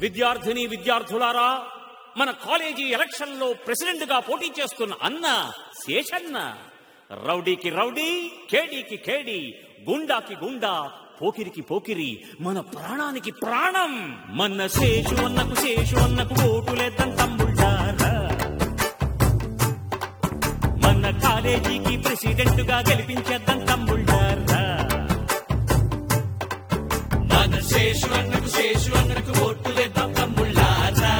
విద్యార్థిని విద్యార్థులారా మన కాలేజీ ఎలక్షన్ లో ప్రెసిడెంట్ గా పోటీ చేస్తున్న అన్న శేషన్న రౌడీకి రౌడీ కేడీకి కేడి గుండాకి గుండా పోకిరికి పోకిరి మన ప్రాణానికి ప్రాణం మన శేషు అన్నకు శేషు అన్నకు ఓటులేద్దాం తమ్ముళ్ళారా మన కాలేజీకి ప్రెసిడెంట్ గా గెలిపించేద్దాం తమ్ముళ్ళారా మన శేషు అన్నకు శేషు అన్నకు ఓటులేద్దాం తమ్ముళ్ళారా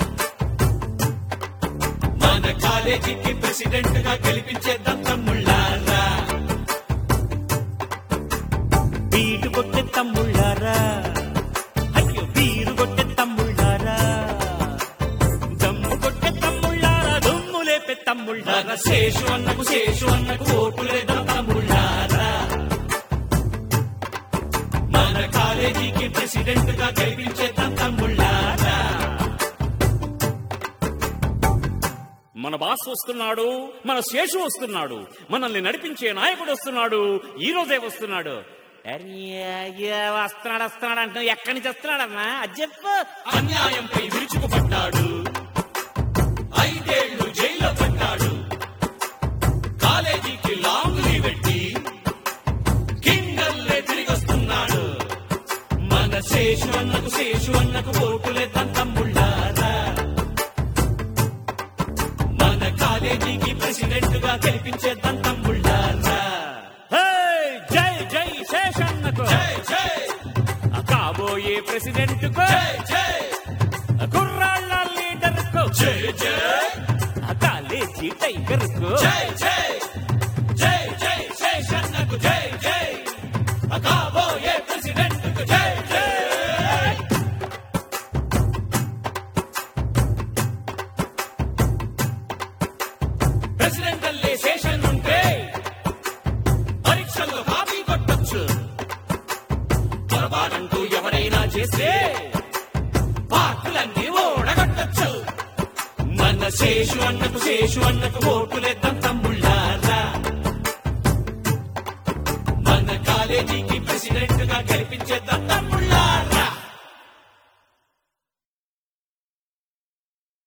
మన కాలేజీకి ప్రెసిడెంట్ గా గెలిపించేద్దాం తమ్ముళ్ళారా బీటు కొట్టే తమ్ముళ్ళారా అయ్యో బీరు కొట్టే తమ్ముళ్ళారా దమ్ము కొట్టే తమ్ముళ్ళారా దుమ్ము లేపే తమ్ముళ్ళారా శేషు అన్నకు శేషు అన్నకు ఓటులేద్దాం తమ్ముళ్ళారా మన కాలేజీకి ప్రెసిడెంట్ గా గెలిపించేద్దాం తమ్ముళ్ళారా మన బాస్ వస్తున్నాడు మన శేషు వస్తున్నాడు మనల్ని నడిపించే నాయకుడు వస్తున్నాడు ఈ రోజే వస్తున్నాడు అరే, అయ్యో, వస్తున్నాడు వస్తున్నాడు అంటే ఎక్కడి నుంచి వస్తున్నాడమ్మా అది చెప్పు అన్యాయంపై విరుచుకుపడ్డాడు ఐదేళ్లు జైల్లో పడ్డాడు కాలేజీకి లాంగ్ లీవ్ పెట్టి కింగల్లే తిరిగి వస్తున్నాడు మన శేషు అన్నకు శేషు అన్నకు ఓటులేద్దాం తమ్ముళ్ళారా మన కాలేజీకి ప్రెసిడెంట్ గా గెలిపించేద్దాం తమ్ముళ్ళారా జై జై శేషన్నకు జై జై కాబోయే ప్రెసిడెంట్ కు జై జై కుర్రాళ్ళ లీడర్ కు జై జై కాలేజీ టైగర్ కు జై జై జై జై శేషన్నకు జై జై కాబోయే ప్రెసిడెంట్ కు జై జై ప్రెసిడెంట్ అల్లే శేషన్ ఉంటే పరీక్షల్లో కాపీ కొట్టొచ్చు పొరపాటంటూ ఎవరైనా చేస్తే పార్కులన్నీ ఓడగొట్టచ్చు మన శేషు అన్నకు శేషు అన్నకు ఓటులేద్దాం